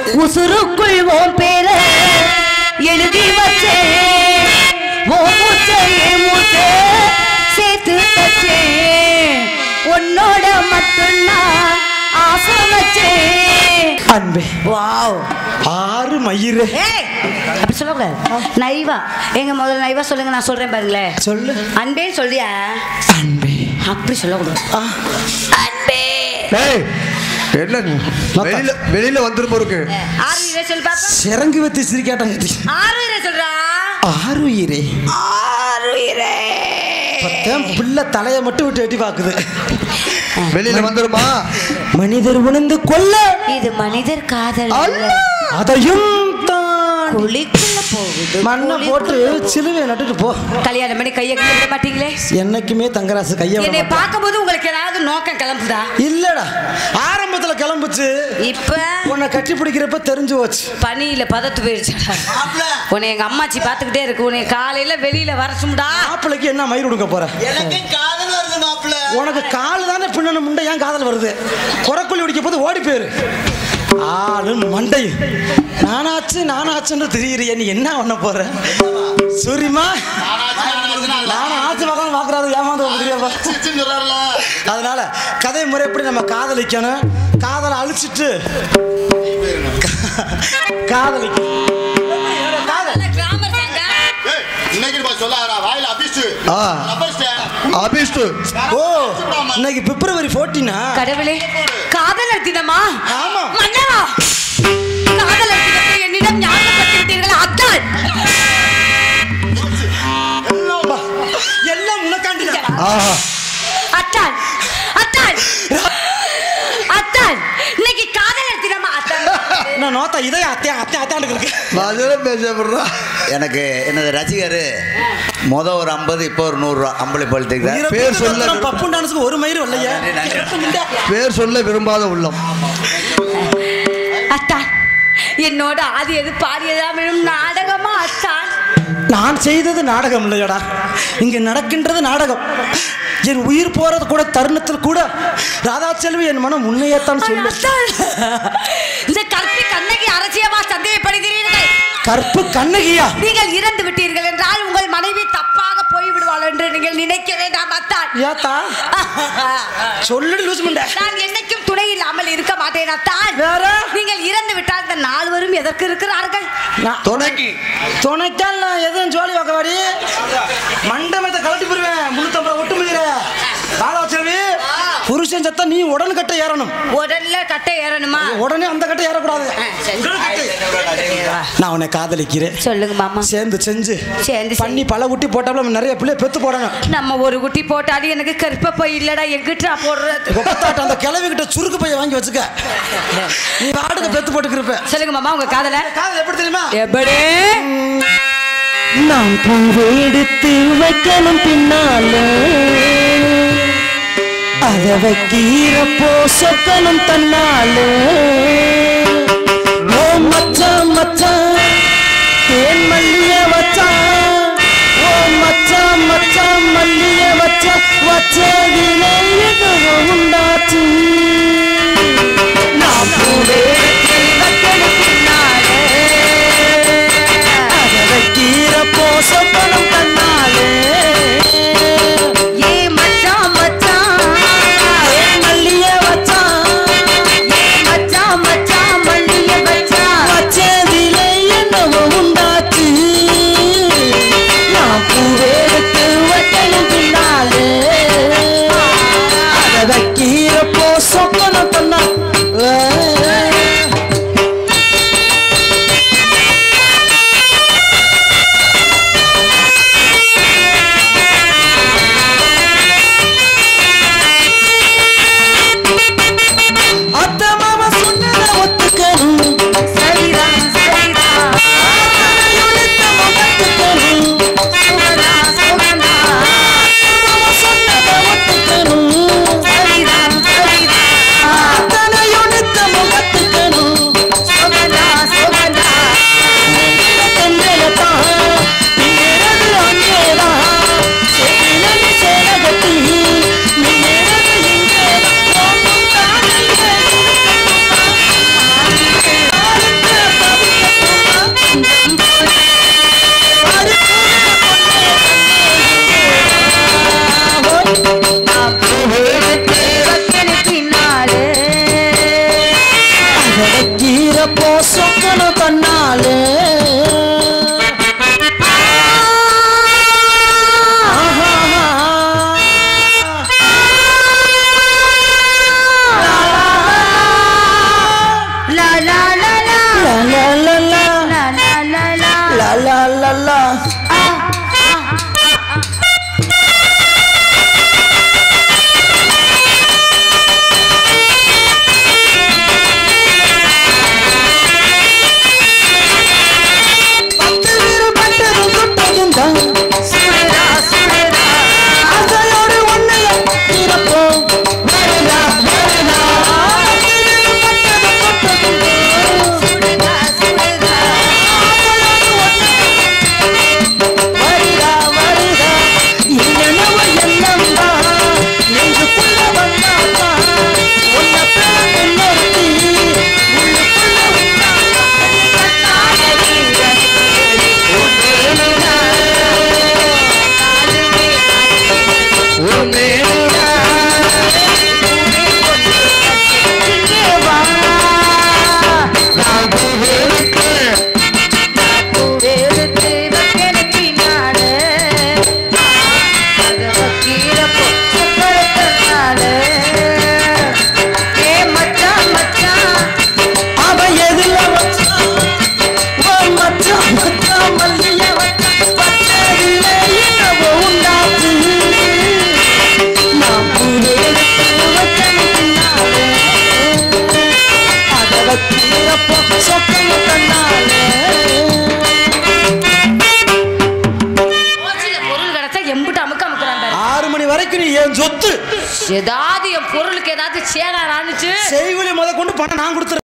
உசுருக்குள் ஓம் பேர எழுதி வச்சேன் ஓ மூச்சை என் மூச்சை சேர்த்து தச்சேன் உன்னோட மட்டும்தான் ஆசை வச்சேன் அன்பே வாவ் ஆறு மயிறு ஏய் அப்படி சொல்லக்கூடாது நைவா எங்க முதல்ல நைவா சொல்லுங்க நான் சொல்றேன் பாருங்களேன் சொல்லு அன்பே சொல்லியா அன்பே அப்படி சொல்லக்கூடாது ஆ, அன்பே ஏய் என்ன வெளியில வெளியில வந்துருப்போம் இருக்கு ஆறு உயிரை சொல்லு பாப்பா சிறங்கு வச்சு சிரிக்காட்டாங்க ஆறு உயிரை சொல்றா ஆறு உயிரே ஆறு உயிரை பத்தேன் பிள்ளை தலையை மட்டும் விட்டு எட்டி பாக்குது வெளியில வந்துருமா மனிதர் உணர்ந்து கொல்ல இது மனிதர் காதல் அல்ல. அதையும் தான் குழிக்குள்ள போகுது மண்ணை போட்டு குழிக்குள்ள சிலுவையை நட்டுட்டு போ போகுது. கல்யாணம் பண்ணி கையை கையை விட மாட்டீங்களே என்னைக்குமே தங்கராசு கையை விட என்னை மாட்டேன். பார்க்கும்போது உங்களுக்கு ஏதாவது நோக்கம் கிளம்புதா இல்லடா ஆரம்பத்துல கிளம்புச்சு இப்ப உன்னை கட்டி பிடிக்கிறப்ப தெரிஞ்சு போச்சு பனியில பதத்து போயிடுச்சுடா உன்னை எங்க அம்மாச்சி பாத்துக்கிட்டே இருக்கு உன்னை காலையில வெளியில வர சும்டா மாப்பிளைக்கு என்ன மயிர் கொடுக்க போற எனக்கு காதல் வருது மாப்பிள்ள உனக்கு கால் தானே பின்னணு முண்டை ஏன் காதல் வருது குறக்குள்ளி ஒடிக்க போது ஓடி போயிரு ஆளு மண்டை நானாச்சு நானாச்சுன்னு தெரியுறிய நீ என்ன பண்ண போற சூரியமா நானும் ஆச்சு பக்கம் பாக்குறாரு ஏமாந்து தெரியாப்பா அதனால கதை முறைப்படி நம்ம காதலிக்கணும் காதலை அழிச்சிட்டு காதலிக்கணும் காதல் கிராமர் தாங்க இன்னைக்கு பா சொல்லாதடா வாயில அபிஷு ஆ அபிஷ்டு ஓ இன்னைக்கு பிப்ரவரி ஃபோர்டீனா கடவுளே காதலர் தினமா ஆமா. மன்னவா காதலர் தினத்தை என்னிடம் ஞாபகப்படுத்தி விட்டீர்கள் அத்தான் எல்லாம் உனக்காண்டிதான் ஆஹா அத்தான் அத்தான் அத்தான் இன்னைக்கு காதலர் தினமா அத்தான் நான் நோத்தா இதே அத்தையா அத்தையா அத்தாண்டுக்கு இருக்கு மதுரை பேசப்படுறா எனக்கு எனது ரசிகர் முத ஒரு ஐம்பது இப்போ ஒரு நூறுரூவா அம்பளி பழுத்துக்கு பேர் சொல்ல பப்பு டான்ஸுக்கு ஒரு மயிறு வரலையே பேர் சொல்ல விரும்பாத உள்ளம் அத்தான் என்னோட ஆதி எது பாடியதாம் எனும் நாடகமா அத்தான் நான் செய்தது நாடகம் இல்லையடா இங்க நடக்கின்றது நாடகம் என் உயிர் போறது கூட தருணத்தில் கூட ராதா செல்வி என் மனம் உன்னையத்தான் சொல்லு அத்தான் இந்த கற்பி கண்ணகி அரசியமா சந்தேகப்படுகிறீர்கள் கற்பு கண்ணகியா நீங்கள் இறந்து விட்டீர்கள் என்றால் உங்கள் மனைவி தப்பாக போய் விடுவாள் என்று நீங்கள் நினைக்க வேண்டாம் அத்தான் ஏத்தா சொல்லுடி லூஸ் மண்டை நான் என்னைக்கும் துணை இல்லாமல் இருக்க மாட்டேன் அத்தான் வேற? நீங்கள் இறந்து விட்டால் இந்த நால்வரும் எதற்கு இருக்கிறார்கள் நான் துணைக்கு துணைக்கால் நான் எதுவும் ஜோலி வாக்கவாடி மண்டபத்தை கலட்டி போடுவேன் முன்னூத்தம்பது ஒட்டு முடிகிற ராதா செல்வி புருஷன் சத்தா நீ உடனே கட்ட ஏறணும் உடல்ல கட்டை ஏறணுமா உடனே அந்த கட்டை ஏறக்கூடாது ஆ, சரி. உடனே கட்டு. நான் உன்னை காதலிக்கிறேன் சொல்லுங்க மாமா சேர்ந்து செஞ்சு சேர்ந்து பண்ணி பல குட்டி போட்டாப்புல நம்ம நிறைய பிள்ளை பெத்து போடணும் நம்ம ஒரு குட்டி போட்டாலும் எனக்கு கருப்ப போய் இல்லடா எங்கிட்டா போடுறது ஒப்பத்தாட்ட அந்த கிளவி கிட்ட சுருக்கு பைய வாங்கி வச்சுக்க நீ வாடுக்கு பெத்து போட்டுக்கிருப்ப சொல்லுங்க மாமா உங்க காதல காதல் எப்படி தெரியுமா எப்படி நான் பூவை எடுத்து வைக்கணும் பின்னால அத வைக்கிறப்போ சொக்கணும் தன்னால ஓ மச்சான் மச்சான் தேன் மல்லிய வச்சான் ஓ மச்சான் மச்சான் மல்லிய வச்சா வச்சதிலே எதுவோ உண்டாச்சு நான் பூவை எடுத்து வைக்கணும் பின்னாலே அத வைக்கிறப்போ சொக்கணும் தன்னாலே ஏ மச்சான் மச்சான் தேன் மல்லிய வச்சான் ஏ மச்சான் மச்சான் மல்லிய வச்சான் வச்சதிலே என்னவோ உண்டாச்சு நான் பூவெடுத்து வைக்கணும் பின்னாலே வைக்கிறப்போ சொக்கணும் தன்னாலே லா லா லா லா லா லா லா லா லா லா லா லா லா லா லா லா பத்து வீரர் பட்டதும் சுட்டதும் தான் சுடுதா சுடுதா ஆசையோடு உன்னைய தீரப்போம் வருதா வருதா பத்து வீரர் பட்டதும் சுட்டதும் தான் சுடுதா சுடுதா வருதா வருதா என்னென்னவோ எண்ணம் தான் நெஞ்சுக்குள்ள வந்தாப்பா உன்னை பிறகு நிறுத்தி உள்ளுக்குள்ள அவ எதுல வச்சான் ஓ மச்சான் மச்சான் மல்லிய வச்சான் பட்டதில்லை என்னவோ உண்டாச்சு நான் பூவெடுத்து வச்சேன் பின்னாலே அதை வக்கிறப்போ சொக்கணும் தன்னாலே பொருள் கிடைச்சா எம்பிட்டு அமுக்க அமுக்குறான் பாரு. ஆறு மணி வரைக்கும் நீ என் சொத்து ஏதாவது என் பொருளுக்கு ஏதாவது சேரா ராணுச்சு செய்குலி முத கொண்டு பணம் நான் கொடுத்துறேன்